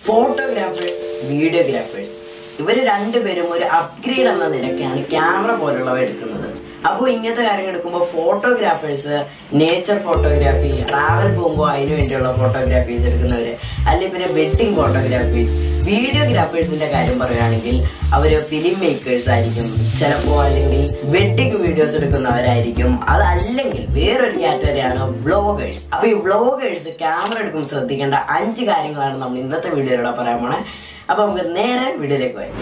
photographers videographers ഇവര് രണ്ടുപേരും ഒരു അപ്ഗ്രേഡ് എന്ന നിലയ്ക്കാണ് ക്യാമറ പോലുള്ളവ എടുക്കുന്നത് അപ്പോൾ ഇങ്ങനത്തെ കാര്യങ്ങൾ എടുക്കുമ്പോൾ ഫോട്ടോഗ്രാഫേഴ്സ് നേച്ചർ ഫോട്ടോഗ്രാഫി ട്രാവൽ പോകുമ്പോൾ അതിനു വേണ്ടിയുള്ള ഫോട്ടോഗ്രാഫീസ് എടുക്കുന്നവര് അല്ലെങ്കിൽ പിന്നെ വെഡിങ് ഫോട്ടോഗ്രാഫീസ് വീഡിയോഗ്രാഫേഴ്സിന്റെ കാര്യം പറയുകയാണെങ്കിൽ അവര് ഫിലിം മേക്കേഴ്സ് ആയിരിക്കും ചിലപ്പോൾ അല്ലെങ്കിൽ വെഡിങ് വീഡിയോസ് എടുക്കുന്നവരായിരിക്കും അതല്ലെങ്കിൽ വേറൊരു കാറ്റഗറിയാണ് വ്ളോഗേഴ്സ് അപ്പൊ ഈ വ്ളോഗേഴ്സ് ക്യാമറ എടുക്കുമ്പോൾ ശ്രദ്ധിക്കേണ്ട അഞ്ച് കാര്യങ്ങളാണ് നമ്മൾ ഇന്നത്തെ വീഡിയോയിലൂടെ പറയാൻ പോണേ അപ്പൊ നമുക്ക് നേരെ വീഡിയോയിലേക്ക് പോയി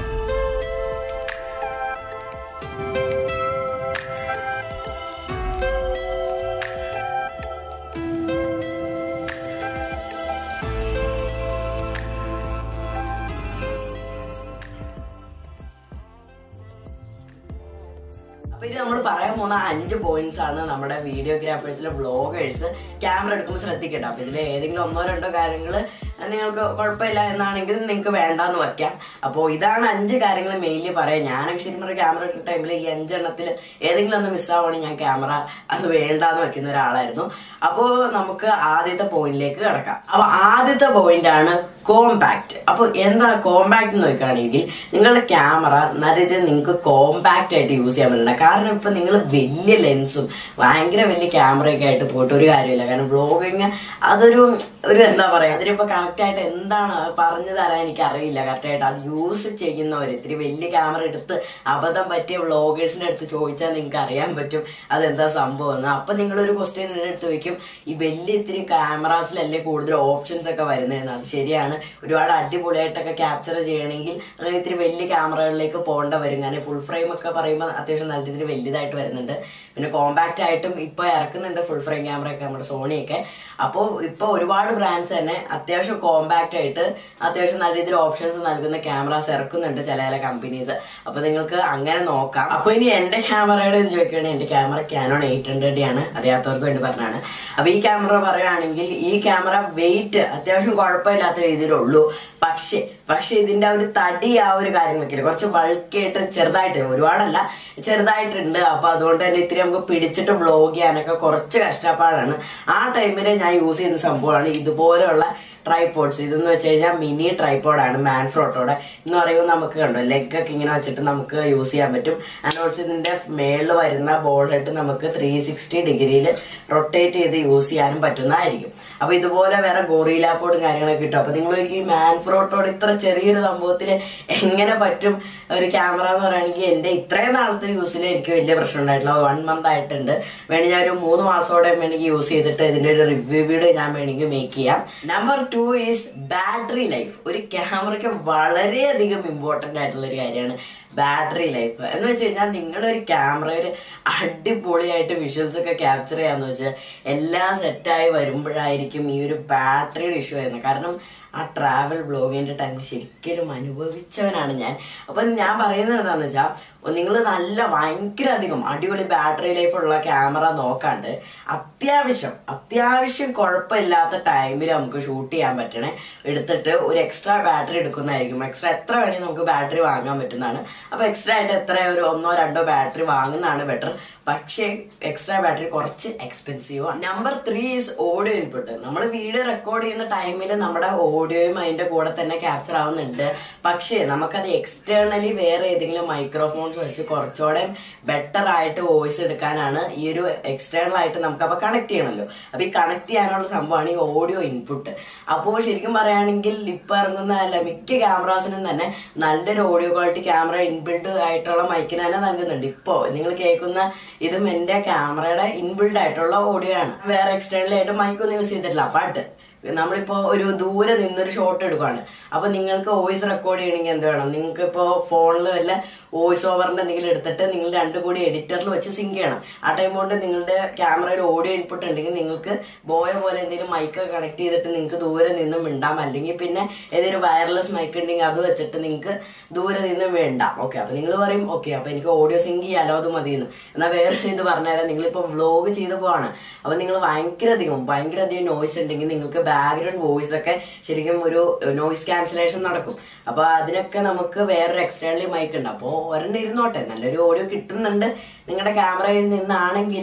അപ്പൊ ഇത് നമ്മൾ പറയാൻ പോകുന്ന അഞ്ച് പോയിന്റ്സ് ആണ് നമ്മുടെ വീഡിയോഗ്രാഫേഴ്സിലെ വ്ളോഗേഴ്സ് ക്യാമറ എടുക്കുമ്പോൾ ശ്രദ്ധിക്കട്ടെ അപ്പൊ ഇതിൽ ഏതെങ്കിലും ഒന്നോ രണ്ടോ കാര്യങ്ങൾ നിങ്ങൾക്ക് കുഴപ്പമില്ല എന്നാണെങ്കിൽ നിങ്ങൾക്ക് വേണ്ടാന്ന് വെക്കാം അപ്പോൾ ഇതാണ് അഞ്ച് കാര്യങ്ങൾ മെയിൻലി പറയാം ഞാനൊക്കെ ശരിക്കും പറഞ്ഞ ക്യാമറ എടുക്കുന്ന ടൈമിൽ ഈ അഞ്ചെണ്ണത്തിൽ ഏതെങ്കിലും ഒന്ന് മിസ്സാവുകയാണെങ്കിൽ ഞാൻ ക്യാമറ അത് വേണ്ടാന്ന് വെക്കുന്ന ഒരാളായിരുന്നു അപ്പോൾ നമുക്ക് ആദ്യത്തെ പോയിന്റിലേക്ക് കിടക്കാം അപ്പൊ ആദ്യത്തെ പോയിന്റ് ആണ് കോമ്പാക്ട് അപ്പോൾ എന്താ കോമ്പാക്ട് എന്ന് നോക്കുകയാണെങ്കിൽ നിങ്ങളുടെ ക്യാമറ നല്ല രീതിയിൽ നിങ്ങൾക്ക് കോമ്പാക്റ്റ് ആയിട്ട് യൂസ് ചെയ്യാൻ പറ്റില്ല കാരണം ഇപ്പൊ നിങ്ങൾ വലിയ ലെൻസും ഭയങ്കര വലിയ ക്യാമറയൊക്കെ ആയിട്ട് പോയിട്ട് ഒരു കാര്യമില്ല കാരണം ബ്ലോഗിങ് അതൊരു ഒരു എന്താ പറയാ അതിനിപ്പോ കറക്റ്റ് ആയിട്ട് എന്താണ് പറഞ്ഞു തരാൻ എനിക്ക് അറിയില്ല കറക്റ്റ് ആയിട്ട് അത് യൂസ് ചെയ്യുന്നവർ ഇത്തിരി വലിയ ക്യാമറ എടുത്ത് അബദ്ധം പറ്റിയ വ്ളോഗേഴ്സിന്റെ അടുത്ത് ചോദിച്ചാൽ നിങ്ങൾക്ക് അറിയാൻ പറ്റും അതെന്താ സംഭവം എന്ന് അപ്പൊ നിങ്ങളൊരു ക്വസ്റ്റ്യൻ എൻ്റെ അടുത്ത് ചോദിക്കും ഈ വലിയ ഇത്തിരി ക്യാമറാസിലല്ലേ കൂടുതൽ ഓപ്ഷൻസ് ഒക്കെ വരുന്നതെന്ന് അത് ശരിയാണ് ഒരുപാട് അടിപൊളിയായിട്ടൊക്കെ ക്യാപ്ചർ ചെയ്യണമെങ്കിൽ അങ്ങനെ ഇത്തിരി വലിയ ക്യാമറകളിലേക്ക് പോകേണ്ട വരും കാരണം ഫുൾ ഫ്രെയിം ഒക്കെ പറയുമ്പോൾ അത്യാവശ്യം നല്ല രീതിയിൽ വലുതായിട്ട് വരുന്നുണ്ട് പിന്നെ കോമ്പാക്റ്റ് ആയിട്ടും ഇപ്പൊ ഇറക്കുന്നുണ്ട് ഫുൾ ഫ്രെയിം ക്യാമറ ഒക്കെ നമ്മുടെ സോണിയൊക്കെ അപ്പോൾ ഇപ്പൊ ഒരുപാട് ബ്രാൻഡ്സ് തന്നെ അത്യാവശ്യം കോമ്പാക്റ്റ് ആയിട്ട് അത്യാവശ്യം നല്ല രീതിയിൽ ഓപ്ഷൻസ് നൽകുന്ന ക്യാമറാസ് ഇറക്കുന്നുണ്ട് ചില ചില കമ്പനീസ് അപ്പൊ നിങ്ങൾക്ക് അങ്ങനെ നോക്കാം അപ്പൊ ഇനി എന്റെ ക്യാമറയുടെ ഇത് ചോദിക്കുകയാണെങ്കിൽ എന്റെ ക്യാമറ ക്യാനോൺ എയ്റ്റ് ഹൺഡ്രഡ് ആണ് അറിയാത്തവർക്ക് വേണ്ടി പറഞ്ഞാണ് അപ്പൊ ഈ ക്യാമറ പറയുകയാണെങ്കിൽ ഈ ക്യാമറ വെയിറ്റ് അത്യാവശ്യം കുഴപ്പമില്ലാത്ത രീതിയിലുള്ളൂ പക്ഷേ പക്ഷെ ഇതിന്റെ ആ ഒരു തടി ആ ഒരു കാര്യങ്ങളൊക്കെ കുറച്ച് ബൾക്കായിട്ട് ചെറുതായിട്ട് ഒരുപാടല്ല ചെറുതായിട്ടുണ്ട് അപ്പൊ അതുകൊണ്ട് തന്നെ ഇത്തിരി നമുക്ക് പിടിച്ചിട്ട് ബ്ലോഗ് ചെയ്യാനൊക്കെ കുറച്ച് കഷ്ടപ്പാടാണ് ആ ടൈമിൽ ഞാൻ യൂസ് ചെയ്യുന്ന സംഭവമാണ് ഇതുപോലെയുള്ള ട്രൈപോഡ്സ് ഇതെന്ന് വെച്ച് കഴിഞ്ഞാൽ മിനി ട്രൈപോഡാണ് മാൻഫ്രോട്ടോടെ എന്ന് പറയുമ്പോൾ നമുക്ക് കണ്ടോ ലെഗ് ഒക്കെ ഇങ്ങനെ വെച്ചിട്ട് നമുക്ക് യൂസ് ചെയ്യാൻ പറ്റും ആൻഡ് ഓൾസോ ഇതിന്റെ മേളിൽ വരുന്ന ബോൾ ഹെഡ് നമുക്ക് ത്രീ സിക്സ്റ്റി ഡിഗ്രിയിൽ റൊട്ടേറ്റ് ചെയ്ത് യൂസ് ചെയ്യാനും പറ്റുന്നതായിരിക്കും അപ്പൊ ഇതുപോലെ വേറെ ഗോറിയില പോഡും കാര്യങ്ങളൊക്കെ കിട്ടും അപ്പൊ നിങ്ങൾ ഈ മാൻഫ്രോട്ടോട് ഇത്ര ചെറിയൊരു സംഭവത്തിൽ എങ്ങനെ പറ്റും ഒരു ക്യാമറ എന്ന് പറയുകയാണെങ്കിൽ എന്റെ ഇത്രയും നാളത്തെ യൂസിൽ എനിക്ക് വലിയ പ്രശ്നം ഉണ്ടായിട്ടില്ല വൺ മന്ത് ആയിട്ടുണ്ട് വേണമെങ്കിൽ ഞാൻ ഒരു മൂന്ന് മാസത്തോടെ വേണമെങ്കിൽ യൂസ് ചെയ്തിട്ട് ഇതിന്റെ ഒരു റിവ്യൂ വീഡിയോ ഞാൻ വേണമെങ്കിൽ മേക്ക് ചെയ്യാം number two is battery life ഒരു ക്യാമറയ്ക്ക് വളരെയധികം ഇമ്പോർട്ടന്റ് ആയിട്ടുള്ള ഒരു കാര്യമാണ് ബാറ്ററി ലൈഫ് എന്ന് വെച്ച് കഴിഞ്ഞാൽ നിങ്ങളുടെ ഒരു ക്യാമറയിൽ അടിപൊളിയായിട്ട് വിഷ്വൽസ് ഒക്കെ ക്യാപ്ചർ ചെയ്യാന്ന് വെച്ചാൽ എല്ലാം സെറ്റായി വരുമ്പോഴായിരിക്കും ഈ ഒരു ബാറ്ററിയുടെ ഇഷ്യൂ വരുന്നത് കാരണം ആ ട്രാവൽ ബ്ലോഗിന്റെ ടൈം ശരിക്കും അനുഭവിച്ചവനാണ് ഞാൻ അപ്പം ഞാൻ പറയുന്നത് എന്താണെന്ന് വെച്ചാൽ നിങ്ങൾ നല്ല ഭയങ്കര അധികം അടിപൊളി ബാറ്ററി ലൈഫ് ഉള്ള ക്യാമറ നോക്കാണ്ട് അത്യാവശ്യം അത്യാവശ്യം കുഴപ്പമില്ലാത്ത ടൈമിൽ നമുക്ക് ഷൂട്ട് ചെയ്യാൻ പറ്റണേ എടുത്തിട്ട് ഒരു എക്സ്ട്രാ ബാറ്ററി എടുക്കുന്നതായിരിക്കും എക്സ്ട്രാ എത്ര വേണമെങ്കിൽ നമുക്ക് ബാറ്ററി വാങ്ങാൻ പറ്റുന്നതാണ് അപ്പൊ എക്സ്ട്രാ ആയിട്ട് എത്ര ഒരു ഒന്നോ രണ്ടോ ബാറ്ററി വാങ്ങുന്നതാണ് ബെറ്റർ പക്ഷേ എക്സ്ട്രാ ബാറ്ററി കുറച്ച് എക്സ്പെൻസീവ് ആണ് number three is audio input നമ്മൾ വീഡിയോ റെക്കോർഡ് ചെയ്യുന്ന ടൈമിൽ നമ്മുടെ ഓഡിയോയും അതിന്റെ കൂടെ തന്നെ ക്യാപ്ചർ ആവുന്നുണ്ട് പക്ഷേ നമുക്കത് എക്സ്റ്റേണലി വേറെ ഏതെങ്കിലും മൈക്രോഫോൺസ് വെച്ച് കുറച്ചുകൂടെ ബെറ്റർ ആയിട്ട് വോയിസ് എടുക്കാനാണ് ഈ ഒരു എക്സ്റ്റേണൽ ആയിട്ട് നമുക്ക് അപ്പൊ കണക്ട് ചെയ്യണമല്ലോ അപ്പൊ ഈ കണക്ട് ചെയ്യാനുള്ള സംഭവമാണ് ഈ ഓഡിയോ ഇൻപുട്ട് അപ്പോൾ ശരിക്കും പറയുകയാണെങ്കിൽ ഇപ്പൊ ഇറങ്ങുന്ന അല്ല മിക്ക ക്യാമറാസിനും തന്നെ നല്ലൊരു ഓഡിയോ ക്വാളിറ്റി ക്യാമറ ഇൻബിൽഡ് ആയിട്ടുള്ള മൈക്കിന് തന്നെ നൽകുന്നുണ്ട് ഇപ്പോ നിങ്ങൾ കേൾക്കുന്ന ഇതും എന്റെ ക്യാമറയുടെ ഇൻബിൽഡ് ആയിട്ടുള്ള ഓഡിയോ ആണ് വേറെ എക്സ്റ്റേണൽ ആയിട്ട് മൈക്കൊന്നും യൂസ് ചെയ്തിട്ടില്ല ബട്ട് നമ്മളിപ്പോ ഒരു ദൂരെ നിന്നൊരു ഷോട്ട് എടുക്കുകയാണ് അപ്പൊ നിങ്ങൾക്ക് വോയിസ് റെക്കോർഡ് ചെയ്യണമെങ്കിൽ എന്ത് വേണം നിങ്ങൾക്ക് ഇപ്പോൾ ഫോണിൽ വല്ല വോയിസ് ഓവറിന്റെ എന്തെങ്കിലും എടുത്തിട്ട് നിങ്ങൾ രണ്ടും കൂടി എഡിറ്ററിൽ വെച്ച് സിങ്ക് ചെയ്യണം ആ ടൈം കൊണ്ട് നിങ്ങളുടെ ക്യാമറയിൽ ഓഡിയോ ഇൻപുട്ട് ഉണ്ടെങ്കിൽ നിങ്ങൾക്ക് ബോയ പോലെ എന്തെങ്കിലും മൈക്ക് കണക്ട് ചെയ്തിട്ട് നിങ്ങൾക്ക് ദൂരെ നിന്ന് മിണ്ടാം അല്ലെങ്കിൽ പിന്നെ ഏതെങ്കിലും വയർലെസ് മൈക്ക് ഉണ്ടെങ്കിൽ അത് വെച്ചിട്ട് നിങ്ങൾക്ക് ദൂരെ നിന്ന് മിണ്ടാം ഓക്കെ അപ്പൊ നിങ്ങൾ പറയും ഓക്കെ അപ്പൊ എനിക്ക് ഓഡിയോ സിങ്ക് ചെയ്യാലോ അത് മതിയെന്ന് എന്നാൽ വേറെ ഇത് പറഞ്ഞുതരാം നിങ്ങളിപ്പോൾ വ്ലോഗ് ചെയ്ത് പോവാണ് അപ്പൊ നിങ്ങൾ ഭയങ്കര അധികം ഭയങ്കര അധികം നോയ്സ് ഉണ്ടെങ്കിൽ നിങ്ങൾക്ക് ബാക്ക്ഗ്രൗണ്ട് വോയിസ് ഒക്കെ ശരിക്കും ഒരു നോയ്സ് ക്യാൻസലേഷൻ നടക്കും അപ്പൊ അതിനൊക്കെ നമുക്ക് വേറൊരു എക്സ്റ്റേണലി മൈക്ക് ഉണ്ട് അപ്പോൾ ഒരെണ്ണം ഇരുന്നോട്ടെ നല്ലൊരു ഓഡിയോ കിട്ടുന്നുണ്ട് നിങ്ങളുടെ ക്യാമറയിൽ നിന്നാണെങ്കിലും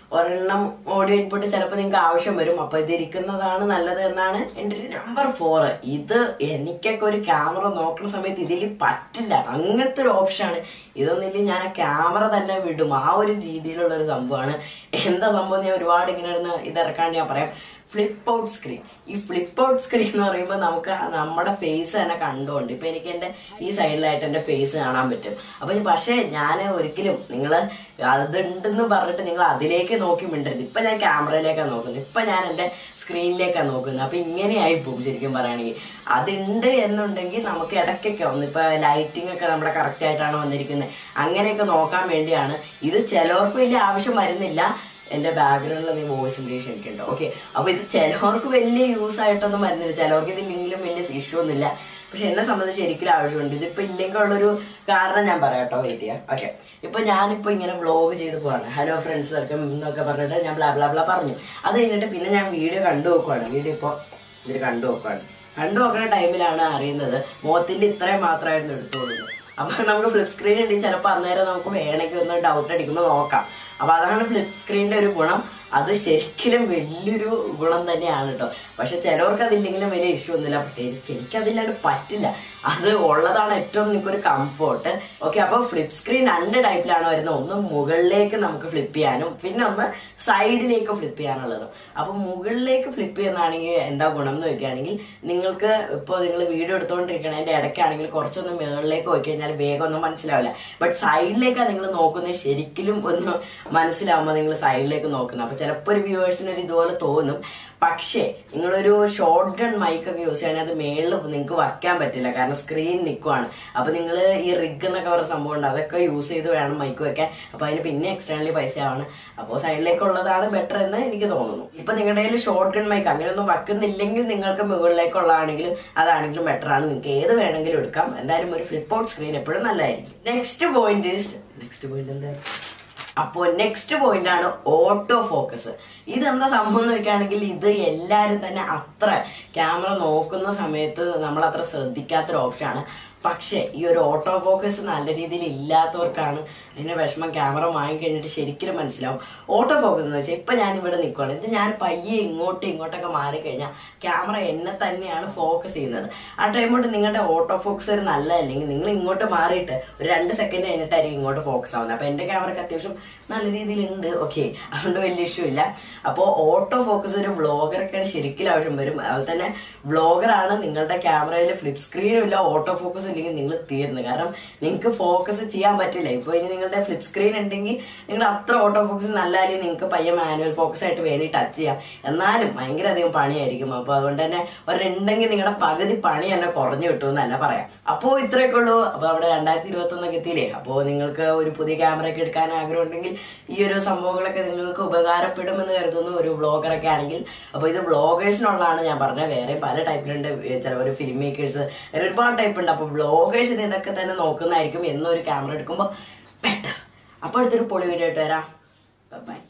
ഒരെണ്ണം ഓഡിയോ ഇൻപുട്ട് ചിലപ്പോൾ നിങ്ങൾക്ക് ആവശ്യം വരും അപ്പൊ ഇതിരിക്കുന്നതാണ് നല്ലത് എന്നാണ് എൻ്റെ ഒരു നമ്പർ ഫോർ ഇത് എനിക്കൊക്കെ ഒരു ക്യാമറ നോക്കുന്ന സമയത്ത് ഇതിൽ പറ്റില്ല അങ്ങനത്തെ ഒരു ഓപ്ഷനാണ് ഇതൊന്നില്ല ഞാൻ ആ ക്യാമറ തന്നെ വിടും ആ ഒരു രീതിയിലുള്ള ഒരു സംഭവമാണ് എന്താ സംഭവം ഞാൻ ഒരുപാട് ഇങ്ങനെ ഇരുന്ന് ഇതിറക്കാണ്ട് ഞാൻ പറയാം ഫ്ലിപ്പ് ഔട്ട് സ്ക്രീൻ ഈ ഫ്ലിപ്പ് ഔട്ട് സ്ക്രീൻ എന്ന് പറയുമ്പോൾ നമുക്ക് നമ്മുടെ ഫേസ് തന്നെ കണ്ടുകൊണ്ട് ഇപ്പൊ എനിക്ക് എൻ്റെ ഈ സൈഡിലായിട്ട് എൻ്റെ ഫേസ് കാണാൻ പറ്റും അപ്പൊ ഇനി പക്ഷേ ഞാൻ ഒരിക്കലും നിങ്ങൾ അതുണ്ടെന്ന് പറഞ്ഞിട്ട് നിങ്ങൾ അതിലേക്ക് നോക്കി മിണ്ടരുത് ഇപ്പൊ ഞാൻ ക്യാമറയിലേക്കാണ് നോക്കുന്നത് ഇപ്പൊ ഞാൻ എൻ്റെ സ്ക്രീനിലേക്കാണ് നോക്കുന്നത് അപ്പൊ ഇങ്ങനെയായി പോകും ശരിക്കും പറയുകയാണെങ്കിൽ അതുണ്ട് എന്നുണ്ടെങ്കിൽ നമുക്ക് ഇടയ്ക്കൊക്കെ ഒന്ന് ഇപ്പൊ ലൈറ്റിംഗ് ഒക്കെ നമ്മുടെ കറക്റ്റ് ആയിട്ടാണ് വന്നിരിക്കുന്നത് അങ്ങനെയൊക്കെ നോക്കാൻ വേണ്ടിയാണ് ഇത് ചിലവർക്ക് വലിയ ആവശ്യം വരുന്നില്ല എൻ്റെ ബാക്ക്ഗ്രൗണ്ടിൽ നീ വോയിസ് ഇംഗ്ലീഷ് എനിക്കുണ്ട് ഓക്കെ അപ്പോൾ ഇത് ചിലവർക്ക് വലിയ യൂസ് ആയിട്ടൊന്നും വരുന്നില്ല ചിലവർക്ക് ഇതില്ലെങ്കിലും വലിയ ഇഷ്യൂ ഒന്നുമില്ല പക്ഷെ എന്നെ സംബന്ധിച്ച് ശരിക്കും ആവശ്യമുണ്ട് ഇതിപ്പോൾ ഇല്ലെങ്കിൽ ഉള്ളൊരു കാരണം ഞാൻ പറയാം കേട്ടോ വെയിറ്റ് ചെയ്യാം ഓക്കെ ഇപ്പൊ ഞാനിപ്പോ ഇങ്ങനെ വ്ളോഗ് ചെയ്ത് പോവാണ് ഹലോ ഫ്രണ്ട്സ് വെൽക്കം എന്നൊക്കെ പറഞ്ഞിട്ട് ഞാൻ ബ്ലാ ബ്ലാ ബ്ലാ പറഞ്ഞു അത് കഴിഞ്ഞിട്ട് പിന്നെ ഞാൻ വീഡിയോ കണ്ടു നോക്കുവാണ് വീഡിയോ ഇപ്പോൾ ഇതിൽ കണ്ടു നോക്കുവാണ് കണ്ടു നോക്കുന്ന ടൈമിലാണ് അറിയുന്നത് മുഖത്തിന്റെ ഇത്രയും മാത്രമായിരുന്നു എടുത്തോളുന്നത് അപ്പൊ നമുക്ക് ഫ്ലിപ്പ് സ്ക്രീൻ ഉണ്ടെങ്കിൽ ചിലപ്പോൾ അന്നേരം നമുക്ക് വേണമെങ്കിൽ ഒന്ന് ഡൗട്ട് അടിക്കുമ്പോൾ നോക്കാം അപ്പൊ അതാണ് ഫ്ലിപ്പ് സ്ക്രീനിന്റെ ഒരു ഗുണം അത് ശരിക്കും വലിയൊരു ഗുണം തന്നെയാണ് കേട്ടോ പക്ഷെ ചിലവർക്ക് അതില്ലെങ്കിലും വലിയ ഇഷ്യൂ ഒന്നുമില്ല പക്ഷെ എനിക്ക് എനിക്കതില്ലാണ്ട് പറ്റില്ല അത് ഉള്ളതാണ് ഏറ്റവും എനിക്കൊരു കംഫോർട്ട് ഓക്കെ അപ്പോൾ ഫ്ലിപ്പ് സ്ക്രീൻ രണ്ട് ടൈപ്പിലാണ് വരുന്നത് ഒന്ന് മുകളിലേക്ക് നമുക്ക് ഫ്ലിപ്പ് ചെയ്യാനും പിന്നെ ഒന്ന് സൈഡിലേക്ക് ഫ്ലിപ്പ് ചെയ്യാനുള്ളതും അപ്പോൾ മുകളിലേക്ക് ഫ്ലിപ്പ് ചെയ്യുന്നതാണെങ്കിൽ എന്താ ഗുണം എന്ന് വെക്കുകയാണെങ്കിൽ നിങ്ങൾക്ക് ഇപ്പോൾ നിങ്ങൾ വീഡിയോ എടുത്തുകൊണ്ടിരിക്കണതിൻ്റെ ഇടയ്ക്കാണെങ്കിൽ കുറച്ചൊന്ന് മുകളിലേക്ക് പോയി കഴിഞ്ഞാൽ വേഗം ഒന്നും മനസ്സിലാവില്ല ബട്ട് സൈഡിലേക്കാണ് നിങ്ങൾ നോക്കുന്നത് ശരിക്കും ഒന്ന് മനസ്സിലാവുമ്പോൾ നിങ്ങൾ സൈഡിലേക്ക് നോക്കുന്നത് അപ്പോൾ ചിലപ്പോൾ ഒരു വ്യൂവേഴ്സിന് ഒരു ഇതുപോലെ തോന്നും പക്ഷേ നിങ്ങളൊരു ഷോർട്ട് ഗൺ മൈക്കൊക്കെ യൂസ് ചെയ്യുകയാണെങ്കിൽ അത് മേളിൽ നിങ്ങൾക്ക് വയ്ക്കാൻ പറ്റില്ല കാരണം സ്ക്രീൻ നിൽക്കുവാണ് അപ്പോൾ നിങ്ങൾ ഈ റിഗ് എന്നൊക്കെ പറയുന്ന സംഭവം ഉണ്ട് അതൊക്കെ യൂസ് ചെയ്ത് വേണം മൈക്ക് വെക്കാൻ അപ്പോൾ അതിന് പിന്നെ എക്സ്റ്റേണലി പൈസ ആവണം അപ്പോൾ സൈഡിലേക്കുള്ളതാണ് ബെറ്റർ എന്ന് എനിക്ക് തോന്നുന്നു ഇപ്പൊ നിങ്ങളുടെ കയ്യിൽ ഷോർട്ട് ഗൺ മൈക്ക് അങ്ങനെയൊന്നും വെക്കുന്നില്ലെങ്കിൽ നിങ്ങൾക്ക് മുകളിലേക്കുള്ളതാണെങ്കിലും അതാണെങ്കിലും ബെറ്റർ ആണ് നിങ്ങൾക്ക് ഏത് വേണമെങ്കിലും എടുക്കാം എന്തായാലും ഒരു ഫ്ലിപ്പ് ഔട്ട് സ്ക്രീൻ എപ്പോഴും നല്ലതായിരിക്കും നെക്സ്റ്റ് പോയിന്റ് നെക്സ്റ്റ് പോയിന്റ് എന്താ അപ്പോൾ നെക്സ്റ്റ് പോയിന്റ് ആണ് ഓട്ടോ ഫോക്കസ് ഇതെന്താ സംഭവം എന്ന് വെക്കുകയാണെങ്കിൽ ഇത് എല്ലാവരും തന്നെ അത്ര ക്യാമറ നോക്കുന്ന സമയത്ത് നമ്മൾ അത്ര ശ്രദ്ധിക്കാത്തൊരു ഓപ്ഷനാണ് പക്ഷേ ഈ ഒരു ഓട്ടോ ഫോക്കസ് നല്ല രീതിയിൽ ഇല്ലാത്തവർക്കാണ് അതിന്റെ വിഷമം ക്യാമറ വാങ്ങിക്കഴിഞ്ഞിട്ട് ശരിക്കും മനസ്സിലാവും ഓട്ടോ ഫോക്കസ് എന്ന് വെച്ചാൽ ഇപ്പൊ ഞാൻ ഇവിടെ നിൽക്കുകയാണ് ഇത് ഞാൻ പയ്യെ ഇങ്ങോട്ടും ഇങ്ങോട്ടൊക്കെ മാറിക്കഴിഞ്ഞാൽ ക്യാമറ എന്നെ തന്നെയാണ് ഫോക്കസ് ചെയ്യുന്നത് ആ ടൈം കൊണ്ട് നിങ്ങളുടെ ഓട്ടോ ഫോക്കസ് ഒരു നല്ലതല്ലെങ്കിൽ നിങ്ങൾ ഇങ്ങോട്ട് മാറിയിട്ട് ഒരു രണ്ട് സെക്കൻഡ് കഴിഞ്ഞിട്ടായിരിക്കും ഇങ്ങോട്ട് ഫോക്കസ് ആവുന്നത് അപ്പൊ എന്റെ ക്യാമറക്ക് അത്യാവശ്യം നല്ല രീതിയിലുണ്ട് ഓക്കെ അതുകൊണ്ട് വലിയ ഇഷ്യൂ ഇല്ല അപ്പോൾ ഓട്ടോ ഫോക്കസ് ഒരു വ്ളോഗറൊക്കെയാണ് ശരിക്കും ആവശ്യം വരും അതുപോലെ തന്നെ വ്ളോഗറാണ് നിങ്ങളുടെ ക്യാമറയിൽ ഫ്ലിപ്പ് സ്ക്രീനും ഇല്ല ഓട്ടോ ഫോക്കസ് ഇല്ലെങ്കിൽ നിങ്ങൾ തീർന്നു കാരണം നിങ്ങൾക്ക് ഫോക്കസ് ചെയ്യാൻ പറ്റില്ല ഇപ്പോൾ ഇനി നിങ്ങളുടെ ഫ്ലിപ്പ് സ്ക്രീൻ ഉണ്ടെങ്കിൽ നിങ്ങൾ അത്ര ഓട്ടോ ഫോക്കസ് നല്ലാലും നിങ്ങൾക്ക് പയ്യെ മാനുവൽ ഫോക്കസ് ആയിട്ട് വേണ്ടി ടച്ച് ചെയ്യാം എന്നാലും ഭയങ്കര അധികം പണിയായിരിക്കും അപ്പോൾ അതുകൊണ്ട് തന്നെ ഒരെണ്ടെങ്കിൽ നിങ്ങളുടെ പകുതി പണി തന്നെ കുറഞ്ഞു കിട്ടുമെന്ന് തന്നെ പറയാം അപ്പോൾ ഇത്രയൊക്കെ ഉള്ളൂ അപ്പോൾ അവിടെ രണ്ടായിരത്തി ഇരുപത്തി ഒന്നൊക്കെ എത്തിയില്ലേ അപ്പോൾ നിങ്ങൾക്ക് ഒരു പുതിയ ക്യാമറ ഒക്കെ എടുക്കാൻ ആഗ്രഹം ഉണ്ടെങ്കിൽ ഈ ഒരു സംഭവങ്ങളൊക്കെ നിങ്ങൾക്ക് ഉപകാരപ്പെടുമെന്ന് കരുതുന്നു ഒരു വ്ളോഗറൊക്കെ ആണെങ്കിൽ അപ്പോൾ ഇത് വ്ളോഗേഴ്സിനുള്ളതാണ് ഞാൻ പറഞ്ഞത് വേറെ പല ടൈപ്പിലുണ്ട് ചിലവർ ഫിലിം മേക്കേഴ്സ് ഒരുപാട് ടൈപ്പ് ഉണ്ട് അപ്പോൾ വ്ളോഗേഴ്സിന് ഇതൊക്കെ തന്നെ നോക്കുന്നതായിരിക്കും എന്നൊരു ക്യാമറ എടുക്കുമ്പോൾ ബെറ്റർ അപ്പോൾ അടുത്തൊരു പൊളി വീഡിയോ ആയിട്ട് വരാം ബൈ